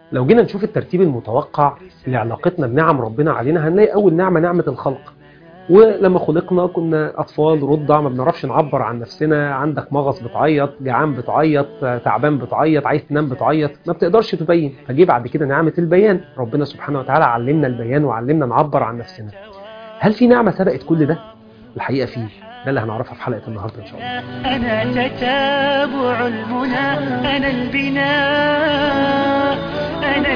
لو جينا نشوف الترتيب المتوقع لعلاقتنا بنعم ربنا علينا هنلاقي أول نعمة نعمة الخلق ولما خلقنا كنا أطفال رضع ما بنعرفش نعبر عن نفسنا عندك مغص بتعيط جعان بتعيط تعبان بتعيط عايز تنام بتعيط ما بتقدرش تبين فجي بعد كده نعمة البيان ربنا سبحانه وتعالى علمنا البيان وعلمنا نعبر عن نفسنا هل في نعمة سبقت كل ده؟ الحقيقة فيه ده اللي هنعرفها في حلقة النهاردة إن شاء الله أنا تتابع المنى أنا البناء أنا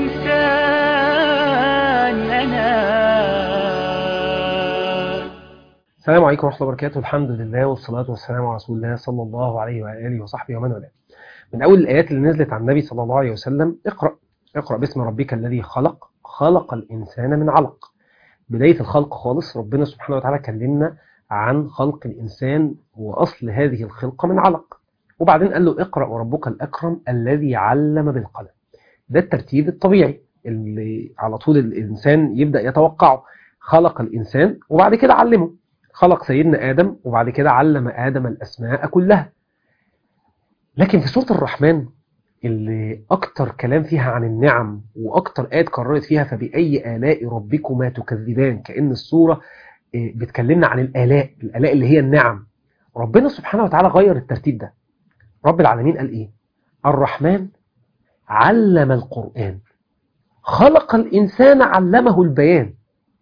الإنسان أنا السلام عليكم ورحمة الله وبركاته الحمد لله والصلاة والسلام على رسول الله صلى الله عليه وآله وصحبه ومن والاه من أول الآيات اللي نزلت عن النبي صلى الله عليه وسلم اقرأ اقرأ باسم ربك الذي خلق خلق الإنسان من علق بداية الخلق خالص ربنا سبحانه وتعالى كلمنا عن خلق الإنسان وأصل هذه الخلقة من علق وبعدين قال له اقرأ وربك الأكرم الذي علم بالقلم ده الترتيب الطبيعي اللي على طول الإنسان يبدأ يتوقعه خلق الإنسان وبعد كده علمه خلق سيدنا آدم وبعد كده علم آدم الأسماء كلها لكن في سورة الرحمن اللي أكتر كلام فيها عن النعم وأكتر آيات قررت فيها فبأي آلاء ربكما تكذبان كأن السورة بتكلمنا عن الآلاء الآلاء اللي هي النعم ربنا سبحانه وتعالى غير الترتيب ده رب العالمين قال إيه الرحمن علم القرآن خلق الإنسان علمه البيان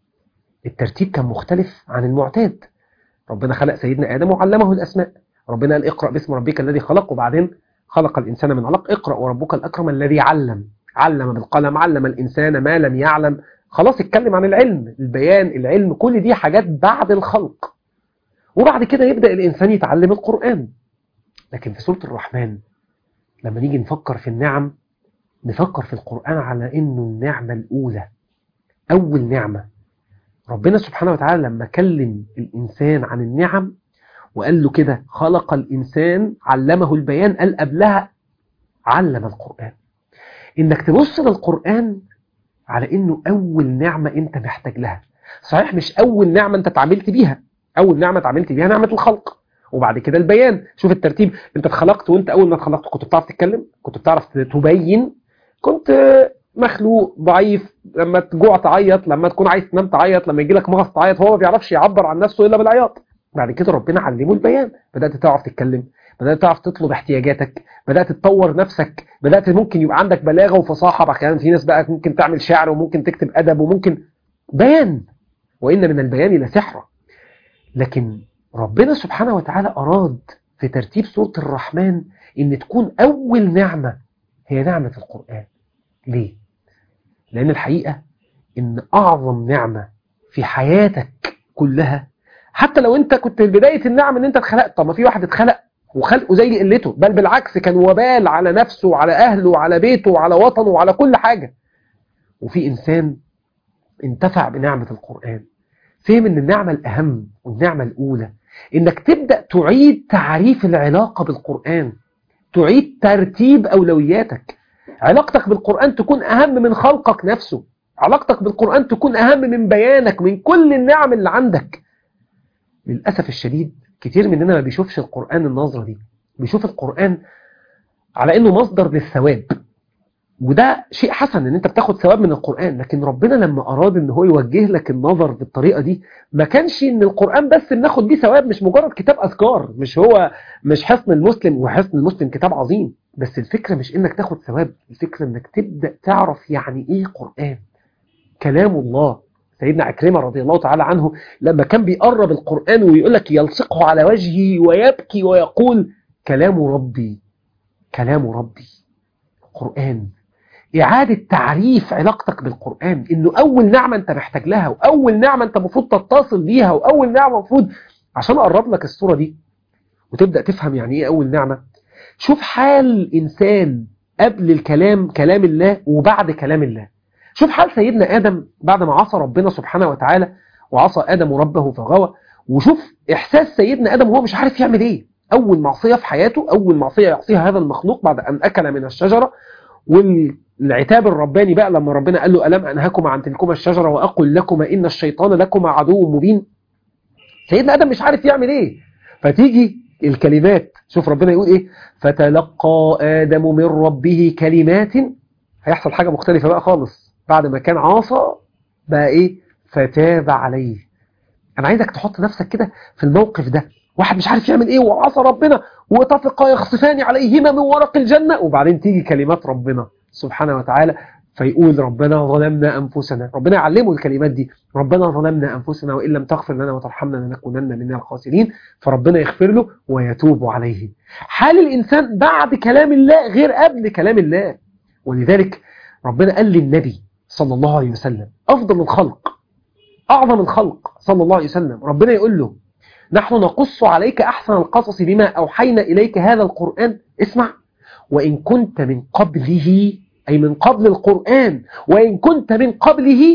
الترتيب كان مختلف عن المعتاد ربنا خلق سيدنا آدم وعلمه الأسماء ربنا قال اقرأ باسم ربك الذي خلق وبعدين خلق الإنسان من علق اقرأ وربك الأكرم الذي علم علم بالقلم علم الإنسان ما لم يعلم خلاص اتكلم عن العلم البيان العلم كل دي حاجات بعد الخلق وبعد كده يبدأ الإنسان يتعلم القرآن لكن في سورة الرحمن لما نيجي نفكر في النعم نفكر في القرآن على إنه النعمة الأولى أول نعمة ربنا سبحانه وتعالى لما كلم الإنسان عن النعم وقال له كده خلق الإنسان علمه البيان قال قبلها علم القرآن إنك تبص للقرآن على إنه أول نعمة أنت محتاج لها صحيح مش أول نعمة أنت اتعاملت بيها أول نعمة اتعاملت بيها نعمة الخلق وبعد كده البيان شوف الترتيب أنت اتخلقت وأنت أول ما اتخلقت كنت بتعرف تتكلم كنت بتعرف تبين كنت مخلوق ضعيف لما تجوع تعيط لما تكون عايز تنام تعيط لما يجي لك مغص تعيط هو ما بيعرفش يعبر عن نفسه الا بالعياط بعد كده ربنا علمه البيان بدات تعرف تتكلم بدات تعرف تطلب احتياجاتك بدات تطور نفسك بدات ممكن يبقى عندك بلاغه وفصاحه بعد كده في ناس بقى ممكن تعمل شعر وممكن تكتب ادب وممكن بيان وان من البيان لسحرا لكن ربنا سبحانه وتعالى اراد في ترتيب سوره الرحمن ان تكون اول نعمه هي نعمه القران ليه لأن الحقيقة إن أعظم نعمة في حياتك كلها حتى لو أنت كنت بداية النعم إن أنت اتخلقت طب ما في واحد اتخلق وخلقه زي قلته بل بالعكس كان وبال على نفسه وعلى أهله وعلى بيته وعلى وطنه وعلى كل حاجة وفي إنسان انتفع بنعمة القرآن فهم إن النعمة الأهم والنعمة الأولى إنك تبدأ تعيد تعريف العلاقة بالقرآن تعيد ترتيب أولوياتك علاقتك بالقرآن تكون أهم من خلقك نفسه علاقتك بالقرآن تكون أهم من بيانك من كل النعم اللي عندك للأسف الشديد كتير مننا ما بيشوفش القرآن النظرة دي بيشوف القرآن على أنه مصدر للثواب وده شيء حسن ان انت بتاخد ثواب من القرآن لكن ربنا لما اراد ان هو يوجه لك النظر بالطريقة دي ما كانش ان القرآن بس بناخد بيه ثواب مش مجرد كتاب اذكار مش هو مش حصن المسلم وحصن المسلم كتاب عظيم بس الفكرة مش انك تاخد ثواب الفكرة انك تبدأ تعرف يعني ايه قرآن كلام الله سيدنا عكرمة رضي الله تعالى عنه لما كان بيقرب القرآن ويقول لك يلصقه على وجهه ويبكي ويقول كلام ربي كلام ربي قرآن إعادة تعريف علاقتك بالقرآن إنه أول نعمة أنت محتاج لها وأول نعمة أنت المفروض تتصل بيها وأول نعمة المفروض عشان أقرب لك الصورة دي وتبدأ تفهم يعني إيه أول نعمة شوف حال الإنسان قبل الكلام كلام الله وبعد كلام الله شوف حال سيدنا آدم بعد ما عصى ربنا سبحانه وتعالى وعصى آدم ربه فغوى وشوف إحساس سيدنا آدم وهو مش عارف يعمل إيه أول معصية في حياته أول معصية يعصيها هذا المخلوق بعد أن أكل من الشجرة والعتاب الرباني بقى لما ربنا قال له ألم أنهكما عن تلكما الشجرة وأقل لكما إن الشيطان لكما عدو مبين سيدنا آدم مش عارف يعمل إيه فتيجي الكلمات شوف ربنا يقول إيه فتلقى آدم من ربه كلمات هيحصل حاجة مختلفة بقى خالص بعد ما كان عاصى بقى ايه فتاب عليه انا عايزك تحط نفسك كده في الموقف ده واحد مش عارف يعمل ايه وعصى ربنا وطفقا يخصفان عليهما من ورق الجنة وبعدين تيجي كلمات ربنا سبحانه وتعالى فيقول ربنا ظلمنا أنفسنا ربنا يعلمه الكلمات دي ربنا ظلمنا أنفسنا وإن لم تغفر لنا وترحمنا لنكونن من الخاسرين فربنا يغفر له ويتوب عليه حال الإنسان بعد كلام الله غير قبل كلام الله ولذلك ربنا قال للنبي صلى الله عليه وسلم أفضل الخلق أعظم الخلق صلى الله عليه وسلم ربنا يقول له نحن نقص عليك أحسن القصص بما أوحينا إليك هذا القرآن اسمع وإن كنت من قبله أي من قبل القرآن وإن كنت من قبله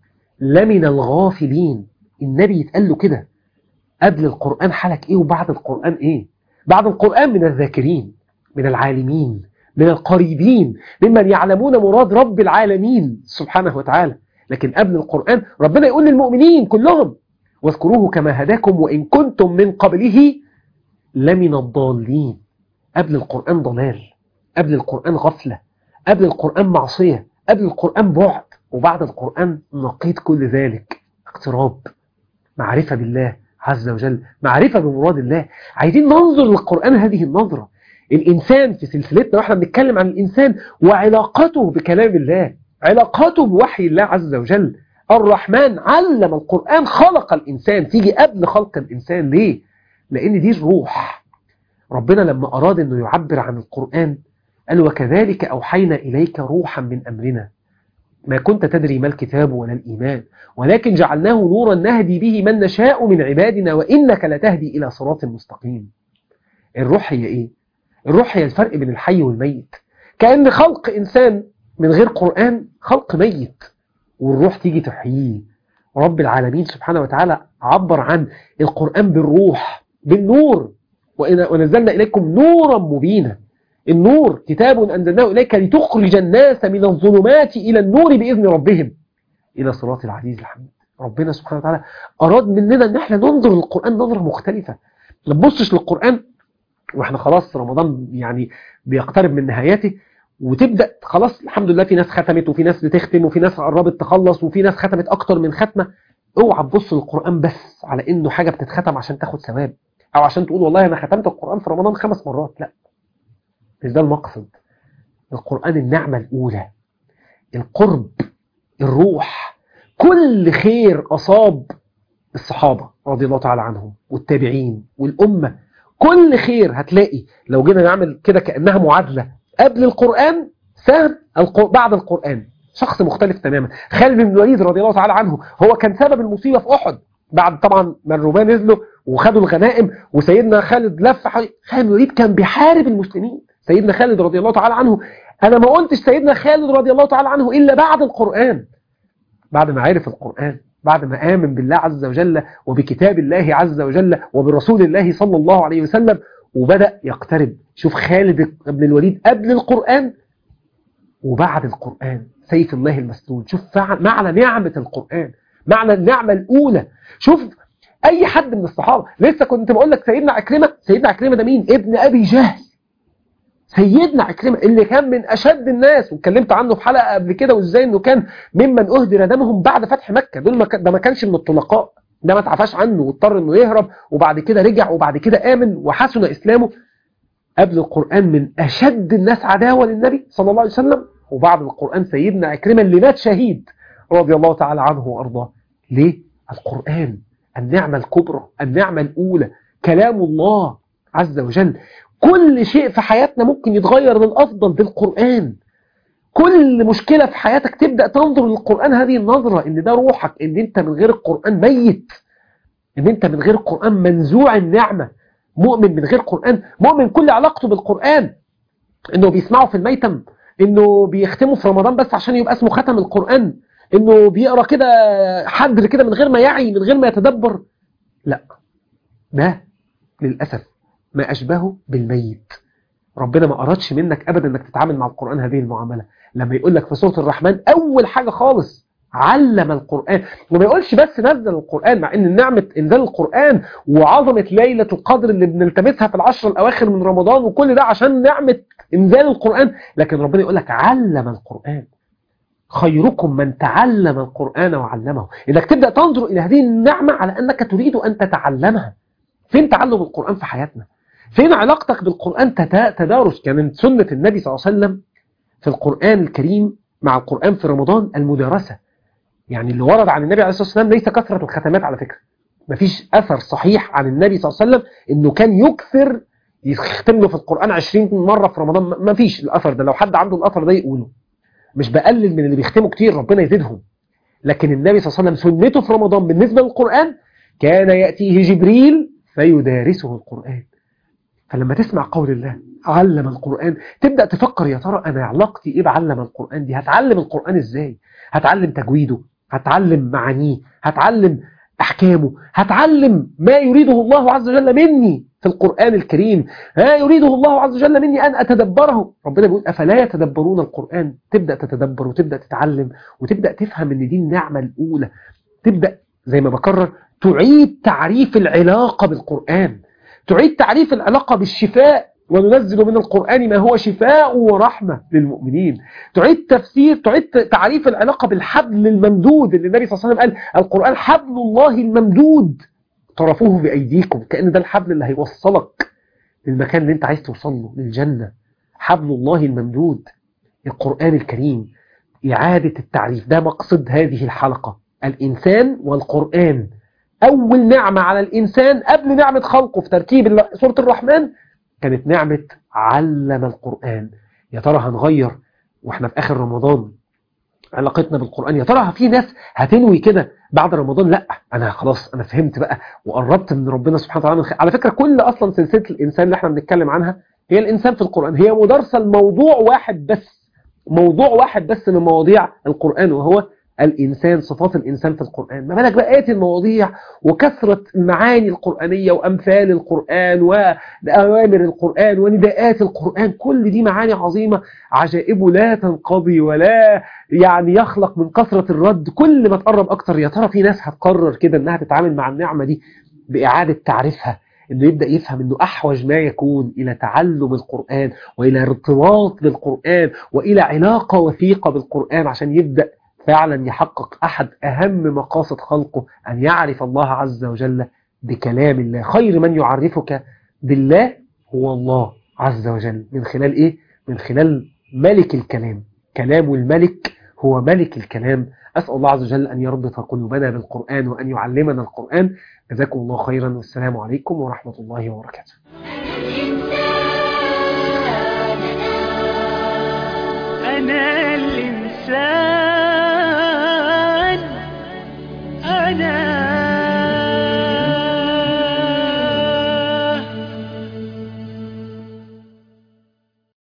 لمن الغافلين النبي يتقال له كده قبل القرآن حالك إيه وبعد القرآن إيه بعد القرآن من الذاكرين من العالمين من القريبين ممن يعلمون مراد رب العالمين سبحانه وتعالى لكن قبل القرآن ربنا يقول للمؤمنين كلهم واذكروه كما هداكم وإن كنتم من قبله لمن الضالين قبل القرآن ضلال قبل القرآن غفلة قبل القرآن معصية قبل القرآن بعد وبعد القرآن نقيض كل ذلك اقتراب معرفة بالله عز وجل معرفة بمراد الله عايزين ننظر للقرآن هذه النظرة الإنسان في سلسلتنا واحنا بنتكلم عن الإنسان وعلاقته بكلام الله علاقته بوحي الله عز وجل الرحمن علم القرآن خلق الإنسان تيجي قبل خلق الإنسان ليه؟ لأن دي الروح ربنا لما أراد أنه يعبر عن القرآن قال وكذلك أوحينا إليك روحا من أمرنا ما كنت تدري ما الكتاب ولا الإيمان ولكن جعلناه نورا نهدي به من نشاء من عبادنا وإنك لتهدي إلى صراط مستقيم الروح هي إيه؟ الروح هي الفرق بين الحي والميت كأن خلق إنسان من غير قرآن خلق ميت والروح تيجي تحييه رب العالمين سبحانه وتعالى عبر عن القرآن بالروح بالنور ونزلنا إليكم نورا مبينا النور كتاب أنزلناه إليك لتخرج الناس من الظلمات إلى النور بإذن ربهم إلى صراط العزيز الحميد ربنا سبحانه وتعالى أراد مننا أن احنا ننظر للقرآن نظرة مختلفة ما تبصش للقرآن واحنا خلاص رمضان يعني بيقترب من نهايته وتبدأ خلاص الحمد لله في ناس ختمت وفي ناس بتختم وفي ناس قربت تخلص وفي ناس ختمت أكتر من ختمة اوعى تبص للقرآن بس على إنه حاجة بتتختم عشان تاخد ثواب أو عشان تقول والله أنا ختمت القرآن في رمضان خمس مرات لا مش ده المقصد القرآن النعمة الأولى القرب الروح كل خير أصاب الصحابة رضي الله تعالى عنهم والتابعين والأمة كل خير هتلاقي لو جينا نعمل كده كأنها معادلة قبل القرآن سهم بعد القرآن شخص مختلف تماما خالد بن الوليد رضي الله تعالى عنه هو كان سبب المصيبة في أحد بعد طبعا ما الرومان نزلوا وخدوا الغنائم وسيدنا خالد لف حوالي خالد بن الوليد كان بيحارب المسلمين سيدنا خالد رضي الله تعالى عنه أنا ما قلتش سيدنا خالد رضي الله تعالى عنه إلا بعد القرآن بعد ما عرف القرآن بعد ما آمن بالله عز وجل وبكتاب الله عز وجل وبرسول الله صلى الله عليه وسلم وبدأ يقترب شوف خالد بن الوليد قبل القرآن وبعد القرآن سيف الله المسلول شوف معنى نعمة القرآن معنى النعمة الأولى شوف أي حد من الصحابة لسه كنت بقول لك سيدنا عكرمة سيدنا عكرمة ده مين ابن أبي جهل سيدنا عكرمة اللي كان من أشد الناس واتكلمت عنه في حلقة قبل كده وإزاي إنه كان ممن أهدر دمهم بعد فتح مكة دول ما ده ما كانش من الطلقاء ده ما اتعفاش عنه واضطر إنه يهرب وبعد كده رجع وبعد كده آمن وحسن إسلامه قبل القرآن من أشد الناس عداوة للنبي صلى الله عليه وسلم وبعد القرآن سيدنا عكرمة اللي مات شهيد رضي الله تعالى عنه وأرضاه ليه؟ القرآن النعمة الكبرى النعمة الأولى كلام الله عز وجل كل شيء في حياتنا ممكن يتغير للأفضل بالقرآن كل مشكلة في حياتك تبدأ تنظر للقرآن هذه النظرة ان ده روحك ان انت من غير القرآن ميت ان انت من غير القرآن منزوع النعمة مؤمن من غير قرآن مؤمن كل علاقته بالقرآن انه بيسمعه في الميتم انه بيختمه في رمضان بس عشان يبقى اسمه ختم القرآن انه بيقرأ كده حدر كده من غير ما يعي من غير ما يتدبر لا ده للأسف ما أشبهه بالميت ربنا ما أرادش منك أبدا أنك تتعامل مع القرآن هذه المعاملة لما يقول لك في سورة الرحمن أول حاجة خالص علم القرآن وما يقولش بس نزل القرآن مع ان نعمة انزال القرآن وعظمة ليلة القدر اللي بنلتمسها في العشر الاواخر من رمضان وكل ده عشان نعمة انزال القرآن لكن ربنا يقول لك علم القرآن خيركم من تعلم القرآن وعلمه انك تبدأ تنظر الى هذه النعمة على انك تريد ان تتعلمها فين تعلم القرآن في حياتنا فين علاقتك بالقرآن تتا- تدارس كانت سنة النبي صلى الله عليه وسلم في القرآن الكريم مع القرآن في رمضان المدارسة يعني اللي ورد عن النبي عليه الصلاة والسلام ليس كثرة الختمات على فكرة مفيش أثر صحيح عن النبي صلى الله عليه وسلم إنه كان يكثر يختم له في القرآن 20 مرة في رمضان م- مفيش الأثر ده لو حد عنده الأثر ده يقوله مش بقلل من اللي بيختموا كتير ربنا يزيدهم لكن النبي صلى الله عليه وسلم سنته في رمضان بالنسبة للقرآن كان يأتيه جبريل فيدارسه القرآن فلما تسمع قول الله علم القرآن تبدأ تفكر يا ترى أنا علاقتي إيه بعلم القرآن دي هتعلم القرآن إزاي هتعلم تجويده هتعلم معانيه هتعلم أحكامه هتعلم ما يريده الله عز وجل مني في القرآن الكريم ها يريده الله عز وجل مني أن أتدبره ربنا بيقول أفلا يتدبرون القرآن تبدأ تتدبر وتبدأ تتعلم وتبدأ تفهم أن دي النعمة الأولى تبدأ زي ما بكرر تعيد تعريف العلاقة بالقرآن تعيد تعريف العلاقة بالشفاء وننزل من القرآن ما هو شفاء ورحمة للمؤمنين تعيد تفسير تعيد تعريف العلاقة بالحبل الممدود اللي النبي صلى الله عليه وسلم قال القرآن حبل الله الممدود طرفوه بأيديكم كأن ده الحبل اللي هيوصلك للمكان اللي انت عايز توصل له للجنة حبل الله الممدود القرآن الكريم إعادة التعريف ده مقصد هذه الحلقة الإنسان والقرآن أول نعمة على الإنسان قبل نعمة خلقه في ترتيب ال- سورة الرحمن كانت نعمة علم القرآن يا ترى هنغير واحنا في آخر رمضان علاقتنا بالقرآن يا ترى في ناس هتنوي كده بعد رمضان لا أنا خلاص أنا فهمت بقى وقربت من ربنا سبحانه وتعالى من خ- على فكرة كل أصلا سلسلة الإنسان اللي احنا بنتكلم عنها هي الإنسان في القرآن هي مدرسة لموضوع واحد بس موضوع واحد بس من مواضيع القرآن وهو الإنسان صفات الإنسان في القرآن ما بالك بقية المواضيع وكثرة المعاني القرآنية وأمثال القرآن وأوامر القرآن ونداءات القرآن كل دي معاني عظيمة عجائبه لا تنقضي ولا يعني يخلق من كثرة الرد كل ما تقرب أكتر يا ترى في ناس هتقرر كده إنها تتعامل مع النعمة دي بإعادة تعريفها إنه يبدأ يفهم إنه أحوج ما يكون إلى تعلم القرآن وإلى ارتباط بالقرآن وإلى علاقة وثيقة بالقرآن عشان يبدأ فعلا يحقق أحد أهم مقاصد خلقه أن يعرف الله عز وجل بكلام الله خير من يعرفك بالله هو الله عز وجل من خلال إيه؟ من خلال ملك الكلام كلام الملك هو ملك الكلام أسأل الله عز وجل أن يربط قلوبنا بالقرآن وأن يعلمنا القرآن جزاكم الله خيرا والسلام عليكم ورحمة الله وبركاته أنا الإنسان